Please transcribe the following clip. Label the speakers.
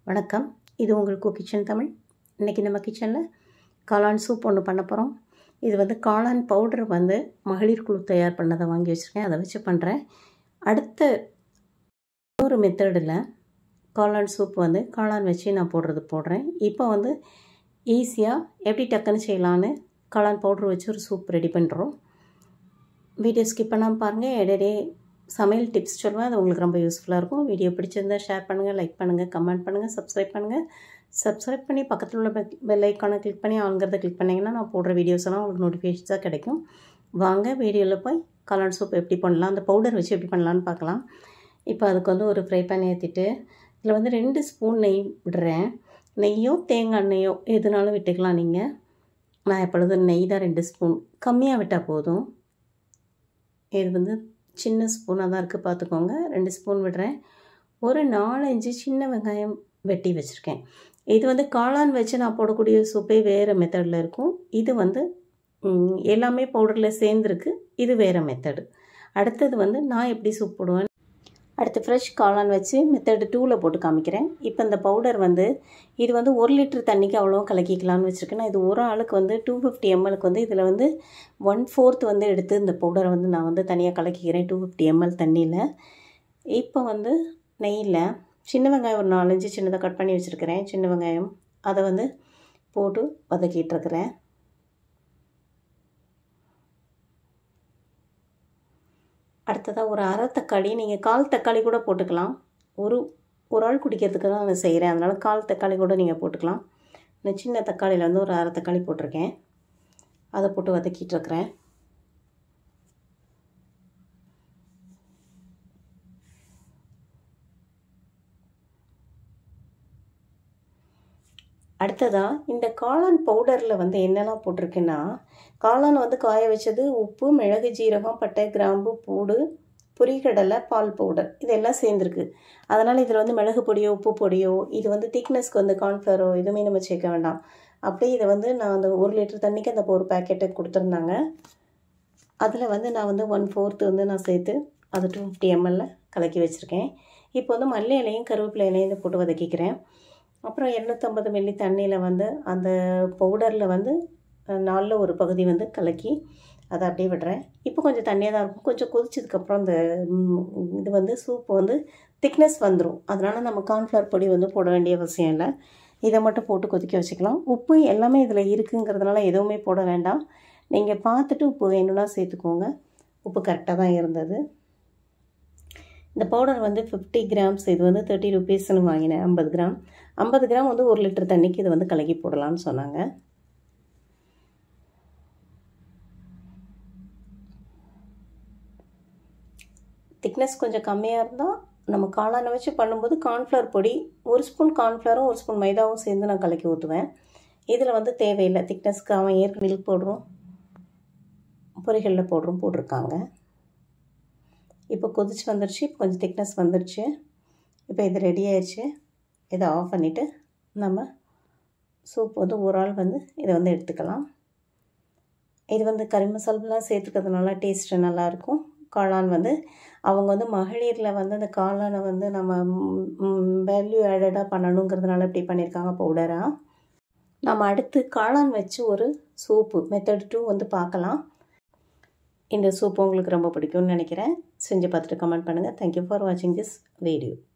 Speaker 1: வணக்கம் இது உங்கள் கு கிச்சன் தமிழ் இன்றைக்கி நம்ம கிச்சனில் காளான் சூப் ஒன்று பண்ண போகிறோம் இது வந்து காளான் பவுடர் வந்து மகளிர் குழு தயார் பண்ணதை வாங்கி வச்சுருக்கேன் அதை வச்சு பண்ணுறேன் அடுத்த இன்னொரு மெத்தடில் காளான் சூப் வந்து காளான் வச்சு நான் போடுறது போடுறேன் இப்போ வந்து ஈஸியாக எப்படி டக்குன்னு செய்யலான்னு காளான் பவுடர் வச்சு ஒரு சூப் ரெடி பண்ணுறோம் வீடியோ ஸ்கிப் பண்ணாமல் பாருங்கள் இடையிடையே சமையல் டிப்ஸ் சொல்லுவேன் அது உங்களுக்கு ரொம்ப யூஸ்ஃபுல்லாக இருக்கும் வீடியோ பிடிச்சிருந்தா ஷேர் பண்ணுங்கள் லைக் பண்ணுங்கள் கமெண்ட் பண்ணுங்கள் சப்ஸ்கிரைப் பண்ணுங்கள் சப்ஸ்கிரைப் பண்ணி பக்கத்தில் உள்ள பெல் ஐக்கானை கிளிக் பண்ணி ஆளுங்கிறத கிளிக் பண்ணிங்கன்னா நான் போடுற வீடியோஸ் எல்லாம் உங்களுக்கு நோட்டிஃபிகேஷன்ஸாக கிடைக்கும் வாங்க வீடியோவில் போய் காளான் சூப் எப்படி பண்ணலாம் அந்த பவுடர் வச்சு எப்படி பண்ணலான்னு பார்க்கலாம் இப்போ அதுக்கு வந்து ஒரு ஃப்ரை பேன் ஏற்றிட்டு இதில் வந்து ரெண்டு ஸ்பூன் நெய் விடுறேன் நெய்யோ தேங்காய் எண்ணெயோ எதுனாலும் விட்டுக்கலாம் நீங்கள் நான் எப்பொழுதும் நெய் தான் ரெண்டு ஸ்பூன் கம்மியாக விட்டால் போதும் இது வந்து சின்ன ஸ்பூனாக தான் இருக்குது பார்த்துக்கோங்க ரெண்டு ஸ்பூன் விடுறேன் ஒரு நாலஞ்சு சின்ன வெங்காயம் வெட்டி வச்சுருக்கேன் இது வந்து காளான் வச்சு நான் போடக்கூடிய சூப்பே வேறு மெத்தடில் இருக்கும் இது வந்து எல்லாமே பவுடரில் சேர்ந்துருக்கு இது வேறு மெத்தடு அடுத்தது வந்து நான் எப்படி சூப் போடுவேன் அடுத்து ஃப்ரெஷ் காளான் வச்சு மெத்தடு டூவில் போட்டு காமிக்கிறேன் இப்போ இந்த பவுடர் வந்து இது வந்து ஒரு லிட்டர் தண்ணிக்கு அவ்வளோ கலக்கிக்கலாம்னு வச்சுருக்கேன் நான் இது ஒரு ஆளுக்கு வந்து டூ ஃபிஃப்டி எம்எல்க்கு வந்து இதில் வந்து ஒன் ஃபோர்த் வந்து எடுத்து இந்த பவுடரை வந்து நான் வந்து தனியாக கலக்கிக்கிறேன் டூ ஃபிஃப்டி எம்எல் தண்ணியில் இப்போ வந்து நெய்யில் சின்ன வெங்காயம் ஒரு நாலஞ்சு சின்னதாக கட் பண்ணி வச்சுருக்கிறேன் சின்ன வெங்காயம் அதை வந்து போட்டு வதக்கிட்டுருக்கிறேன் அடுத்ததாக ஒரு அரை தக்காளி நீங்கள் கால் தக்காளி கூட போட்டுக்கலாம் ஒரு ஒரு ஆள் குடிக்கிறதுக்கு தான் நான் செய்கிறேன் அதனால் கால் தக்காளி கூட நீங்கள் போட்டுக்கலாம் இந்த சின்ன தக்காளியில் வந்து ஒரு அரை தக்காளி போட்டிருக்கேன் அதை போட்டு வதக்கிட்டுருக்கிறேன் அடுத்ததாக இந்த காளான் பவுடரில் வந்து என்னெல்லாம் போட்டிருக்குன்னா காளான் வந்து காய வச்சது உப்பு மிளகு ஜீரகம் பட்டை கிராம்பு பூடு பொரிகடலை பால் பவுடர் இதெல்லாம் சேர்ந்துருக்கு அதனால் இதில் வந்து மிளகு பொடியோ உப்பு பொடியோ இது வந்து திக்னஸ்க்கு வந்து கார்ன்ஃப்ளவரோ எதுவுமே நம்ம சேர்க்க வேண்டாம் அப்படியே இதை வந்து நான் அந்த ஒரு லிட்டர் தண்ணிக்கு அந்த ஒரு பேக்கெட்டை கொடுத்துருந்தாங்க அதில் வந்து நான் வந்து ஒன் ஃபோர்த்து வந்து நான் சேர்த்து அது டூ ஃபிஃப்டி எம்எல்ல கலக்கி வச்சுருக்கேன் இப்போ வந்து மல்லி இலையும் கருவேப்பிலை இலையும் இதை போட்டு வதக்கிக்கிறேன் அப்புறம் இரநூத்தம்பது மில்லி தண்ணியில் வந்து அந்த பவுடரில் வந்து நாலில் ஒரு பகுதி வந்து கலக்கி அதை அப்படியே விடுறேன் இப்போ கொஞ்சம் தண்ணியாக தான் இருக்கும் கொஞ்சம் கொதிச்சதுக்கப்புறம் அந்த இது வந்து சூப் வந்து திக்னஸ் வந்துடும் அதனால் நம்ம கார்ன்ஃப்ளவர் பொடி வந்து போட வேண்டிய அவசியம் இல்லை இதை மட்டும் போட்டு கொதிக்க வச்சுக்கலாம் உப்பு எல்லாமே இதில் இருக்குங்கிறதுனால எதுவுமே போட வேண்டாம் நீங்கள் பார்த்துட்டு உப்பு வேணும்னா சேர்த்துக்கோங்க உப்பு கரெக்டாக தான் இருந்தது இந்த பவுடர் வந்து ஃபிஃப்டி கிராம்ஸ் இது வந்து தேர்ட்டி ருபீஸ்னு வாங்கினேன் ஐம்பது கிராம் ஐம்பது கிராம் வந்து ஒரு லிட்டர் தண்ணிக்கு இது வந்து கலக்கி போடலான்னு சொன்னாங்க திக்னஸ் கொஞ்சம் கம்மியாக இருந்தால் நம்ம காளானை வச்சு பண்ணும்போது கார்ன்ஃப்ளவர் பொடி ஒரு ஸ்பூன் கார்ன்ஃப்ளவரும் ஒரு ஸ்பூன் மைதாவும் சேர்ந்து நான் கலக்கி ஊற்றுவேன் இதில் வந்து தேவையில்லை திக்னஸ்க்கு அவன் ஏற்க மில்க் போடுறோம் பொரிகளில் போடுறோம் போட்டிருக்காங்க இப்போ கொதிச்சு வந்துடுச்சு இப்போ கொஞ்சம் திக்னஸ் வந்துடுச்சு இப்போ இது ரெடி ஆயிடுச்சு இதை ஆஃப் பண்ணிவிட்டு நம்ம சூப் வந்து ஒரு ஆள் வந்து இதை வந்து எடுத்துக்கலாம் இது வந்து கறி மசாலாலாம் சேர்த்துக்கிறதுனால டேஸ்ட்டு நல்லாயிருக்கும் காளான் வந்து அவங்க வந்து மகளிரில் வந்து அந்த காளானை வந்து நம்ம வேல்யூ ஆடடாக பண்ணணுங்கிறதுனால இப்படி பண்ணியிருக்காங்க பவுடராக நம்ம அடுத்து காளான் வச்சு ஒரு சூப்பு மெத்தட் டூ வந்து பார்க்கலாம் இந்த சூப் உங்களுக்கு ரொம்ப பிடிக்கும்னு நினைக்கிறேன் செஞ்சு பார்த்துட்டு கமெண்ட் பண்ணுங்கள் தேங்க்யூ ஃபார் வாட்சிங் திஸ் வீடியோ